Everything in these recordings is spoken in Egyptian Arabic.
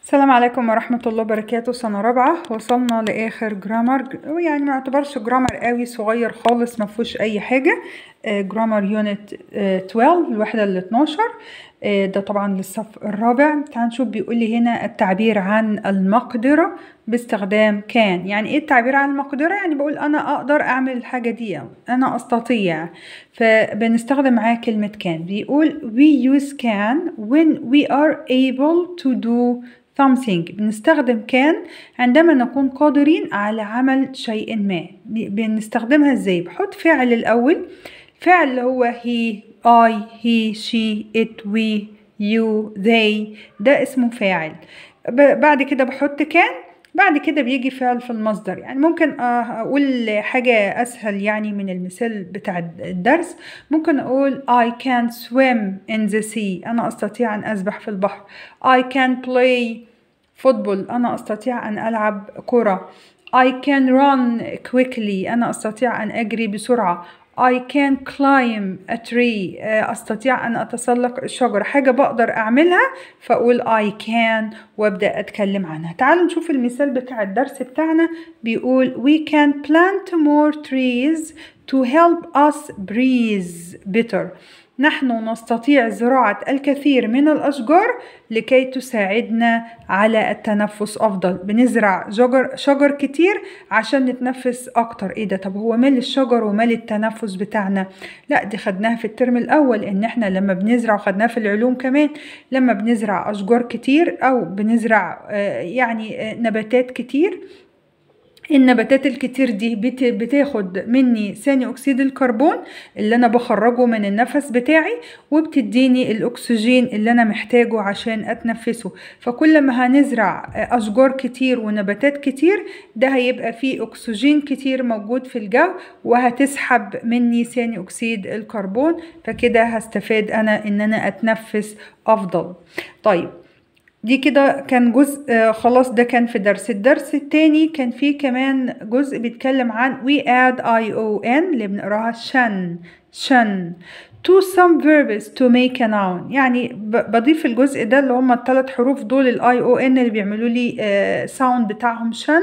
السلام عليكم ورحمة الله وبركاته سنة رابعة وصلنا لآخر جرامر يعني ما يعتبرش جرامر قوي صغير خالص ما فيهوش أي حاجة جرامر يونت 12 الوحدة ال 12 آه، ده طبعا للصف الرابع تعال نشوف بيقول لي هنا التعبير عن المقدرة باستخدام كان يعني ايه التعبير عن المقدرة يعني بقول انا اقدر اعمل الحاجة دي أو انا استطيع فبنستخدم معاه كلمة كان بيقول we use can when we are able to do something بنستخدم كان عندما نكون قادرين على عمل شيء ما بنستخدمها ازاي بحط فعل الاول فعل اللي هو he I he she it we you they ده اسمه فاعل بعد كده بحط كان بعد كده بيجي فعل في المصدر يعني ممكن أقول حاجة أسهل يعني من المثال بتاع الدرس ممكن أقول I can swim in the sea أنا أستطيع أن أسبح في البحر I can play football أنا أستطيع أن ألعب كرة I can run quickly أنا أستطيع أن أجري بسرعة I can climb a tree أستطيع أن أتسلق الشجرة حاجة بقدر أعملها فأقول I can وأبدأ أتكلم عنها تعالوا نشوف المثال بتاع الدرس بتاعنا بيقول we can plant more trees to help us breathe better نحن نستطيع زراعة الكثير من الأشجار لكي تساعدنا على التنفس أفضل بنزرع شجر, شجر كتير عشان نتنفس أكتر إيه ده طب هو مال الشجر ومال التنفس بتاعنا لا دي خدناها في الترم الأول إن إحنا لما بنزرع وخدناها في العلوم كمان لما بنزرع أشجار كتير أو بنزرع يعني نباتات كتير النباتات الكتير دي بتاخد مني ثاني اكسيد الكربون اللي انا بخرجه من النفس بتاعي وبتديني الاكسجين اللي انا محتاجه عشان اتنفسه فكل ما هنزرع اشجار كتير ونباتات كتير ده هيبقى فيه اكسجين كتير موجود في الجو وهتسحب مني ثاني اكسيد الكربون فكده هستفاد انا ان انا اتنفس افضل طيب دي كده كان جزء آه خلاص ده كان في درس الدرس التاني كان فيه كمان جزء بيتكلم عن we add I O N اللي بنقراها شن شن to some verbs to make a noun يعني بضيف الجزء ده اللي هما الثلاث حروف دول الاي او ان اللي بيعملوا لي آه ساوند بتاعهم شن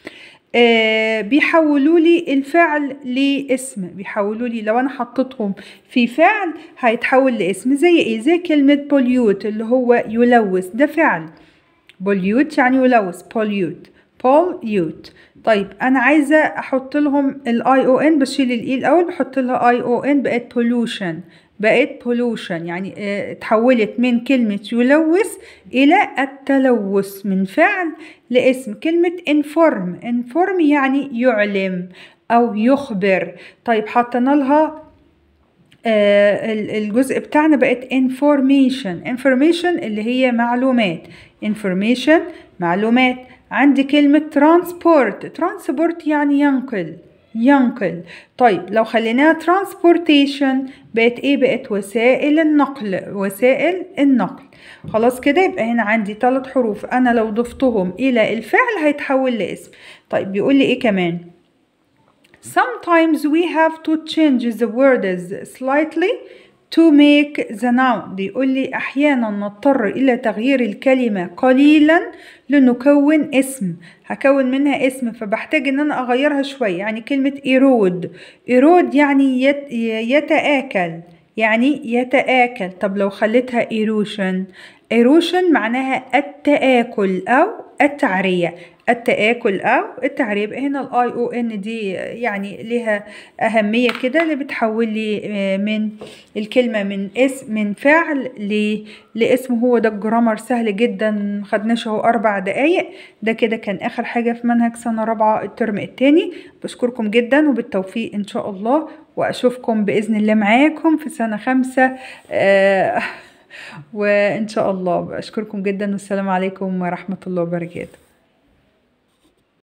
آه بيحولوا لي الفعل لاسم بيحولوا لي لو انا حطيتهم في فعل هيتحول لاسم زي ايه زي كلمة بوليوت اللي هو يلوث ده فعل بوليوت يعني يلوث بوليوت بوليوت طيب انا عايزه احط لهم الاي او ان بشيل الاي الاول بحط لها اي او ان بقت pollution بقت pollution يعني اه اتحولت من كلمة يلوث إلى التلوث من فعل لاسم كلمة inform inform يعني يعلم أو يخبر طيب حطينا لها آه الجزء بتاعنا بقت information information اللي هي معلومات information معلومات عندي كلمة transport transport يعني ينقل ينقل طيب لو خليناها transportation بقت ايه بقت وسائل النقل وسائل النقل خلاص كده يبقى هنا عندي ثلاث حروف انا لو ضفتهم الى الفعل هيتحول لاسم طيب بيقول لي ايه كمان sometimes we have to change the words slightly to make the noun بيقول لي أحيانا نضطر إلى تغيير الكلمة قليلا لنكون اسم هكون منها اسم فبحتاج إن أنا أغيرها شوية يعني كلمة إيرود إيرود يعني يت يتآكل يعني يتآكل طب لو خليتها إيروشن إيروشن معناها التآكل أو التعرية التآكل أو التعرية يبقى هنا الاي او ان دي يعني لها أهمية كده اللي بتحول لي من الكلمة من اسم من فعل ل لاسم هو ده الجرامر سهل جدا مخدناش اهو أربع دقايق ده كده كان آخر حاجة في منهج سنة رابعة الترم التاني بشكركم جدا وبالتوفيق إن شاء الله وأشوفكم بإذن الله معاكم في سنة خمسة آه وإن شاء الله أشكركم جدا والسلام عليكم ورحمة الله وبركاته